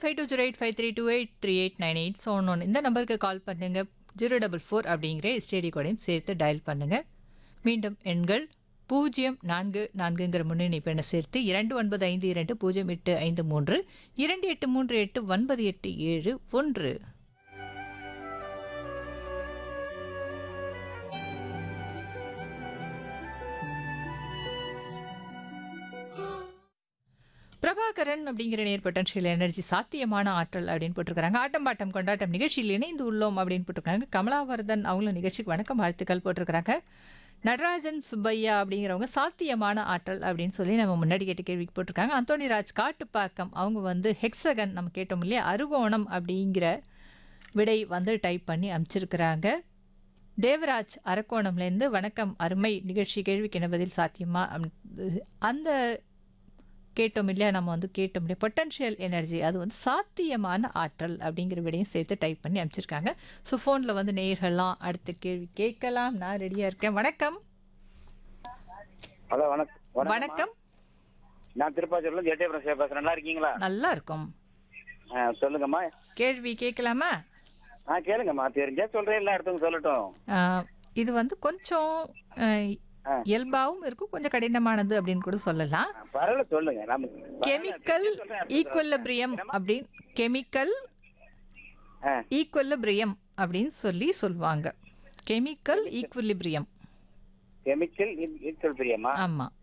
Five two zero eight five three two eight three eight nine eight seven one இந்த நம்பருக்கு call பண்ணுங்க zero double four அப்படிங்கிற STD கோடையும் சேர்த்து dial பண்ணுங்க மீண்டும் எண்கள் பூஜ்ஜியம் நான்கு நான்குங்கிற முன்னணி பெண்ணை சேர்த்து இரண்டு ஒன்பது ஐந்து இரண்டு பூஜ்ஜியம் எட்டு ஐந்து மூன்று இரண்டு எட்டு மூன்று எட்டு ஒன்பது எட்டு ஏழு ஒன்று பிரபாகரன் அப்படிங்கிற நேர் பொட்டன்ஷியல் எனர்ஜி சாத்தியமான ஆற்றல் அப்படின்னு போட்டிருக்காங்க ஆட்டம் பாட்டம் கொண்டாட்டம் நிகழ்ச்சியில் இணைந்து உள்ளோம் அப்படின்னு போட்டிருக்காங்க கமலாவர்தன் அவங்களும் நிகழ்ச்சிக்கு வணக்கம் வாழ்த்துக்கள் போட்டிருக்கிறாங்க நடராஜன் சுப்பையா அப்படிங்கிறவங்க சாத்தியமான ஆற்றல் அப்படின்னு சொல்லி நம்ம முன்னாடி கேட்ட கேள்விக்கு போட்டிருக்காங்க அந்தோணிராஜ் காட்டுப்பாக்கம் அவங்க வந்து ஹெக்ஸகன் நம்ம கேட்டோம் இல்லையா அருகோணம் அப்படிங்கிற விடை வந்து டைப் பண்ணி அமைச்சிருக்கிறாங்க தேவராஜ் அரக்கோணம்லேருந்து வணக்கம் அருமை நிகழ்ச்சி கேள்விக்கு என்ன பதில் சாத்தியமா அப்படி- அந்த கேட்டோம் இல்லையா நம்ம வந்து கேட்டோம் இல்லையா பொட்டன்ஷியல் எனர்ஜி அது வந்து சாத்தியமான ஆற்றல் அப்படிங்கிற விடையும் சேர்த்து டைப் பண்ணி அமைச்சிருக்காங்க ஸோ ஃபோனில் வந்து நேயர்கள்லாம் அடுத்த கேள்வி கேட்கலாம் நான் ரெடியாக இருக்கேன் வணக்கம் ஹலோ வணக்கம் வணக்கம் நான் திருப்பாச்சூர்ல ஜெட்டேபுரம் சேவ் பேசுறேன் நல்லா இருக்கீங்களா நல்லா இருக்கும் ஆ, சொல்லுங்கம்மா கேள்வி கேட்கலாமா ஆ கேளுங்கம்மா தெரிஞ்சா சொல்றேன் இல்லை அடுத்தவங்க சொல்லட்டும் ஆஹ், இது வந்து கொஞ்சம் ஆஹ், ஆ. இயல்பாவும் இருக்கும் கொஞ்சம் கடினமானது அப்படின்னு கூட சொல்லலாம் ஆ, பரவாயில்ல சொல்லுங்க நம்ம கெமிக்கல் ஈக்குவலபிரியம் அப்படின்னு கெமிக்கல் ஆ, ஈக்குவலபிரியம் அப்படின்னு சொல்லி சொல்லுவாங்க கெமிக்கல் ஈக்குவலிபிரியம் கெமிக்கல் ஈக்குவல் பிரியம்மா ஆமாம்